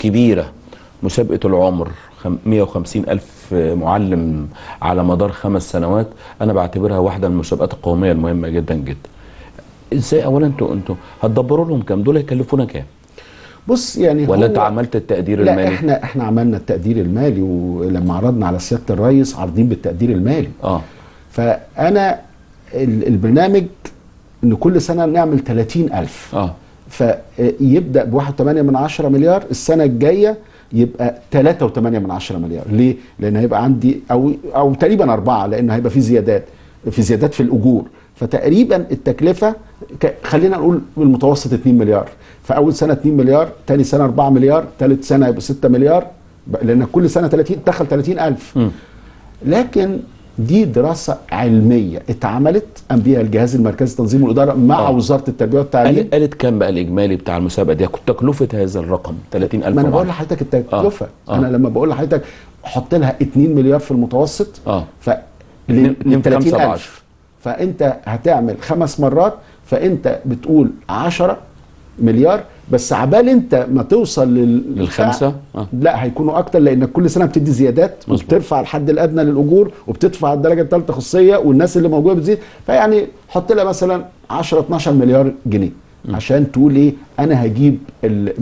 كبيره مسابقه العمر خم- 150 الف معلم على مدار خمس سنوات انا بعتبرها واحده من المسابقات القوميه المهمه جدا جدا ازاي اولا انتوا انتوا هتدبروا لهم كام دول هيكلفونا كام بص يعني ولا هو- انت عملت التقدير لا المالي احنا احنا عملنا التقدير المالي ولما عرضنا على سياده الرئيس عارضين بالتقدير المالي اه فانا ال- البرنامج ان كل سنه نعمل 30000 اه فيبدا ب 1.8 من 10 مليار السنه الجايه يبقى 3.8 من 10 مليار ليه لان هيبقى عندي او او تقريبا أربعة لان هيبقى في زيادات في زيادات في الاجور فتقريبا التكلفه ك- خلينا نقول بالمتوسط 2 مليار فاول سنه 2 مليار ثاني سنه 4 مليار ثالث سنه يبقى 6 مليار ب- لان كل سنه 30 دخل 30000 مم. لكن دي دراسة علمية اتعملت قام بيها الجهاز المركزي لتنظيم والإدارة مع آه. وزارة التربية والتعليم قال- قالت كام بقى الاجمالي بتاع المسابقه دي كنت تكلفه هذا الرقم 30000 ما انا بقول معلم. لحضرتك التكلفه آه. انا لما بقول لحضرتك حط لها 2 مليار في المتوسط اه ف اتنين- اتنين ل في خمسة 30000 بعشر. فانت هتعمل خمس مرات فانت بتقول 10 مليار بس عبال انت ما توصل لل... للخمسة؟ آه. لا هيكونوا اكتر لانك كل سنه بتدي زيادات مظبوط. وبترفع الحد الادنى للاجور وبتدفع الدرجه الثالثه خصوصيه والناس اللي موجوده بتزيد فيعني حط لها مثلا 10 12 مليار جنيه عشان تقول ايه انا هجيب ال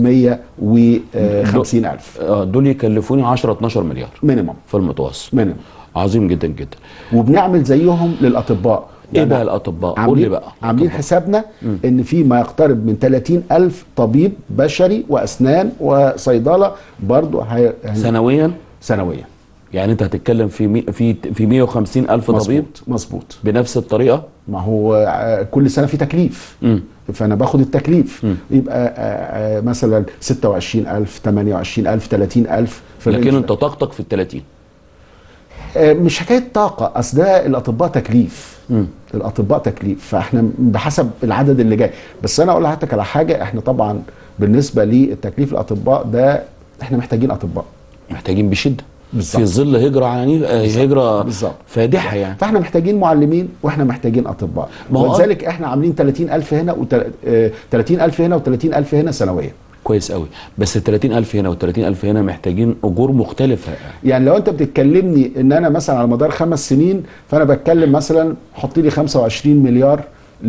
150 الف اه دول يكلفوني 10 12 مليار مينيمم في المتوسط مينيمم عظيم جدا جدا وبنعمل زيهم للاطباء ايه يعني بقى الاطباء قول عاملين لي بقى عاملين الأطباء. حسابنا ان في ما يقترب من 30 الف طبيب بشري واسنان وصيدله برضو هي... هي... سنويا سنويا يعني انت هتتكلم في مي في في 150 الف طبيب مظبوط مظبوط بنفس الطريقه ما هو آه، كل سنه في تكليف امم فانا باخد التكليف مم. يبقى آه، آه، مثلا 26000 28000 30000 في لكن الرينج انت ده. طاقتك في ال 30 آه، مش حكايه طاقه اصل ده الاطباء تكليف مم. الاطباء تكليف فاحنا بحسب العدد اللي جاي بس انا اقول لحضرتك على حاجه احنا طبعا بالنسبه للتكليف الاطباء ده احنا محتاجين اطباء محتاجين بشده بالظبط. في ظل هجره عنيفه آه، هجره بالظبط. فادحه يعني فاحنا محتاجين معلمين واحنا محتاجين اطباء ما هو- ولذلك احنا عاملين 30000 هنا و 30000 هنا و30000 هنا سنويا كويس قوي بس ال 30000 هنا وال 30000 هنا محتاجين اجور مختلفه يعني لو انت بتتكلمني ان انا مثلا على مدار خمس سنين فانا بتكلم مثلا حط لي 25 مليار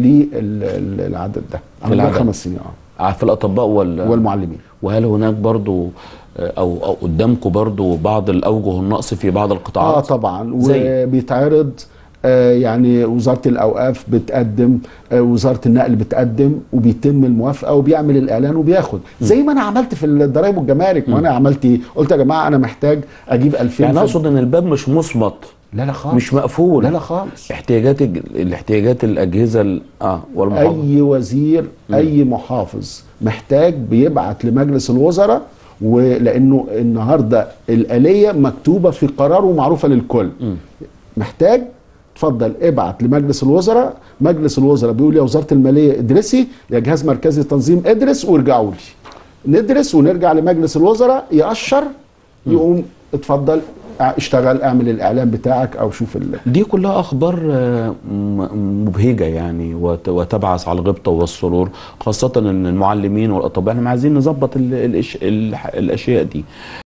للعدد ده على مدار العدد. خمس سنين اه في الاطباء وال والمعلمين وهل هناك برضو آه، او او قدامكم برضو بعض الاوجه النقص في بعض اه القطاعات طبعا زي؟ وبيتعرض آه يعني وزاره الاوقاف بتقدم آه وزاره النقل بتقدم وبيتم الموافقه وبيعمل الاعلان وبياخد زي ما انا عملت في الضرايب والجمارك ما انا عملت ايه قلت يا جماعه انا محتاج اجيب 2000 يعني في- اقصد ان الباب مش مصمت لا لا خالص مش مقفول لا لا خالص احتياجات الج- الاحتياجات الاجهزه ال- اه والمحافظه اي وزير اي محافظ محتاج بيبعت لمجلس الوزراء ولانه النهارده الاليه مكتوبه في قرار ومعروفه للكل محتاج اتفضل ابعت لمجلس الوزراء مجلس الوزراء بيقول يا وزاره الماليه ادرسي يا جهاز مركزي التنظيم ادرس وارجعوا لي ندرس ونرجع لمجلس الوزراء يقشر يقوم اتفضل اشتغل اعمل الاعلان بتاعك او شوف ال... دي كلها اخبار آه، م- مبهجه يعني وت- وتبعث على الغبطه والسرور خاصه ان المعلمين والاطباء احنا عايزين نظبط ال- الأش- الح- الاشياء دي